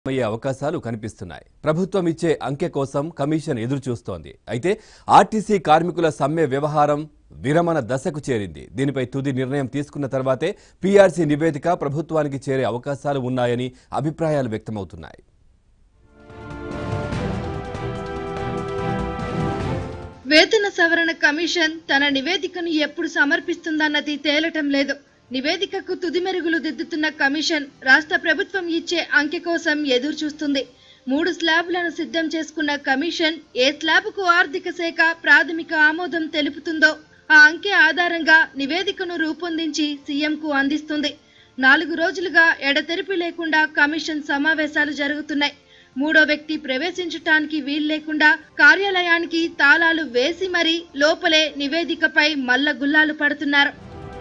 అయ్యే అవకాశాలు కనిపిస్తున్నాయి ప్రభుత్వం ఇచ్చే అంకె కోసం కమిషన్ ఎదురు చూస్తోంది అయితే ఆర్టీసీ కార్మికుల సమ్మె వ్యవహారం విరమణ దశకు చేరింది దీనిపై తుది నిర్ణయం తీసుకున్న తర్వాతే పీఆర్సీ నివేదిక ప్రభుత్వానికి చేరే అవకాశాలు ఉన్నాయని అభిప్రాయాలు వ్యక్తమవుతున్నాయి వేతన సవరణ కమిషన్ తన నివేదికను ఎప్పుడు సమర్పిస్తుందన్నది తేలటం లేదు నివేదికకు తుది మెరుగులు దిద్దుతున్న కమిషన్ రాష్ట్ర ప్రభుత్వం ఇచ్చే అంకె కోసం ఎదురు చూస్తుంది మూడు స్లాబ్లను సిద్ధం చేసుకున్న కమిషన్ ఏ స్లాబ్కు ఆర్థిక శాఖ ప్రాథమిక ఆమోదం తెలుపుతుందో ఆ అంకె ఆధారంగా నివేదికను రూపొందించి సీఎంకు అందిస్తుంది నాలుగు రోజులుగా ఎడతెరిపి లేకుండా కమిషన్ సమావేశాలు జరుగుతున్నాయి మూడో వ్యక్తి ప్రవేశించటానికి వీల్లేకుండా కార్యాలయానికి తాళాలు వేసి మరీ లోపలే నివేదికపై మల్ల గుల్లాలు పడుతున్నారు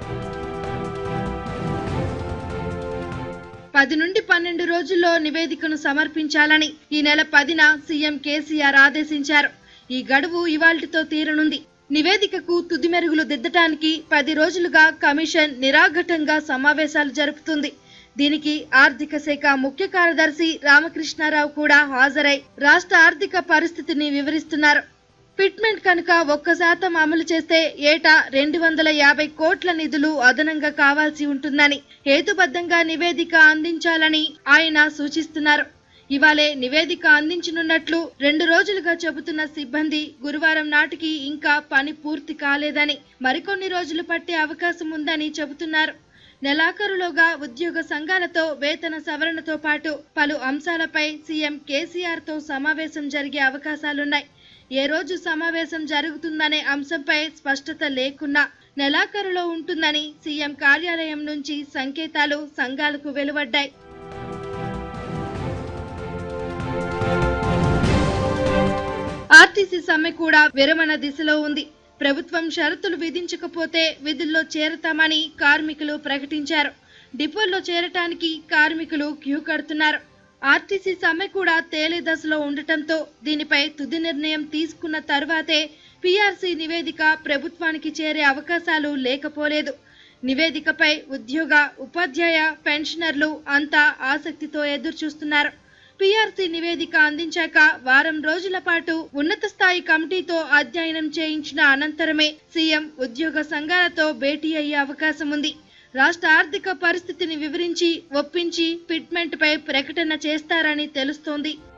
పది నుండి పన్నెండు రోజుల్లో నివేదికను సమర్పించాలని ఈ నెల పదిన సీఎం కేసీఆర్ ఆదేశించారు ఈ గడువు ఇవాల్టితో తీరనుంది నివేదికకు తుది మెరుగులు దిద్దటానికి పది రోజులుగా కమిషన్ నిరాఘటంగా సమావేశాలు జరుపుతుంది దీనికి ఆర్థిక శాఖ ముఖ్య కార్యదర్శి రామకృష్ణారావు కూడా హాజరై రాష్ట్ర ఆర్థిక పరిస్థితిని వివరిస్తున్నారు ఫిట్మెంట్ కనుక ఒక్క శాతం అమలు చేస్తే ఏటా రెండు వందల యాభై కోట్ల నిధులు అదనంగా కావాల్సి ఉంటుందని హేతుబద్ధంగా నివేదిక అందించాలని ఆయన సూచిస్తున్నారు ఇవాళే నివేదిక అందించనున్నట్లు రెండు రోజులుగా చెబుతున్న సిబ్బంది గురువారం నాటికి ఇంకా పని పూర్తి కాలేదని మరికొన్ని రోజులు పట్టే అవకాశం ఉందని చెబుతున్నారు నెలాఖరులోగా ఉద్యోగ సంఘాలతో వేతన సవరణతో పాటు పలు అంశాలపై సీఎం కేసీఆర్ తో సమావేశం జరిగే అవకాశాలున్నాయి ఏ రోజు సమావేశం జరుగుతుందనే అంశంపై స్పష్టత లేకున్నా నెలాఖరులో ఉంటుందని సీఎం కార్యాలయం నుంచి సంకేతాలు సంఘాలకు వెలువడ్డాయి ఆర్టీసీ సమ్మె కూడా విరమణ దిశలో ఉంది ప్రభుత్వం షరతులు విధించకపోతే విధుల్లో చేరతామని కార్మికులు ప్రకటించారు డిపోల్లో చేరటానికి కార్మికులు క్యూ కడుతున్నారు ఆర్టీసీ సమ్మె కూడా తేలే దశలో ఉండటంతో దీనిపై తుది నిర్ణయం తీసుకున్న తర్వాతే పీఆర్సీ నివేదిక ప్రభుత్వానికి చేరే అవకాశాలు లేకపోలేదు నివేదికపై ఉద్యోగ ఉపాధ్యాయ పెన్షనర్లు అంతా ఆసక్తితో ఎదురుచూస్తున్నారు పీఆర్సీ నివేదిక అందించాక వారం రోజుల పాటు ఉన్నత స్థాయి కమిటీతో అధ్యయనం చేయించిన అనంతరమే సీఎం ఉద్యోగ సంఘాలతో భేటీ అయ్యే అవకాశం ఉంది రాష్ట్ర ఆర్థిక పరిస్థితిని వివరించి ఒప్పించి ఫిట్మెంట్ పై ప్రకటన చేస్తారని తెలుస్తోంది